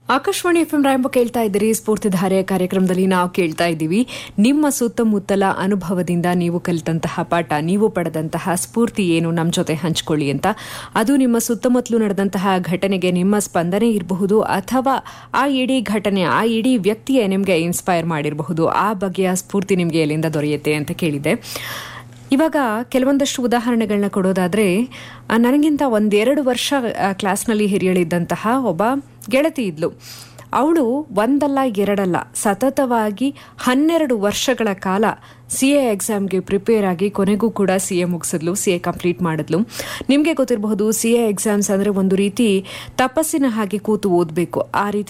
Akashvani F M ರಾಯಂಬ ಕೇಳ್ತಾ ಇದ್ದೀರಿ ಸ್ಫೂರ್ತಿಧಾರೆಯ ಕಾರ್ಯಕ್ರಮದಲ್ಲಿ ನಾವು ಕೇಳ್ತಾ ಇದ್ದೀವಿ ನಿಮ್ಮ ಸುತ್ತಮುತ್ತಲ ಅನುಭವದಿಂದ ನೀವು ಕಲಿತಂತಹ ಪಾಠ ನೀವು ಪಡೆದಂತಹ ಸ್ಫೂರ್ತಿ ಏನು ನಮ್ಮ ಜೊತೆ ಹಂಚ್ಕೊಳ್ಳಿ ಅಂತ ಅದು ನಿಮ್ಮ ಸುತ್ತಮುತ್ತಲು ನಡೆದಂತಹ ಘಟನೆಗೆ ನಿಮ್ಮ ಸ್ಪಂದನೆ ಇರಬಹುದು ಅಥವಾ ಆ ಇಡೀ ಘಟನೆ ಆ ಇಡೀ ವ್ಯಕ್ತಿಯೇ ನಿಮಗೆ ಇನ್ಸ್ಪೈರ್ ಮಾಡಿರಬಹುದು ಆ ಬಗೆಯ ಸ್ಫೂರ್ತಿ ನಿಮಗೆ ಎಲ್ಲಿಂದ ದೊರೆಯುತ್ತೆ ಅಂತ ಕೇಳಿದೆ ಇವಾಗ ಕೆಲವೊಂದಷ್ಟು ಉದಾಹರಣೆಗಳನ್ನ ಕೊಡೋದಾದ್ರೆ ಆ, ನನಗಿಂತ ಒಂದೆರಡು ವರ್ಷ ಆ, ಕ್ಲಾಸ್ನಲ್ಲಿ ಹಿರಿಯಳಿದ್ದಂತಹ ಒಬ್ಬ ಗೆಳತಿ ಇದ್ಲು ಅವಳು ಒಂದಲ್ಲ ಎರಡಲ್ಲ ಸತತವಾಗಿ ಹನ್ನೆರಡು ವರ್ಷಗಳ ಕಾಲ ಸಿ ಎ ಎಕ್ಸಾಮ್ಗೆ ಪ್ರಿಪೇರ್ ಆಗಿ ಕೊನೆಗೂ ಕೂಡ ಸಿ ಎ ಮುಗಿಸಿದ್ಲು ಸಿ ಎ ಕಂಪ್ಲೀಟ್ ಮಾಡಿದ್ಲು ನಿಮಗೆ ಗೊತ್ತಿರಬಹುದು ಸಿ ಎ ಎಕ್ಸಾಮ್ಸ್ ಅಂದರೆ ಒಂದು ರೀತಿ ತಪಸ್ಸಿನ ಹಾಗೆ ಕೂತು ಓದಬೇಕು ಆ ರೀತಿ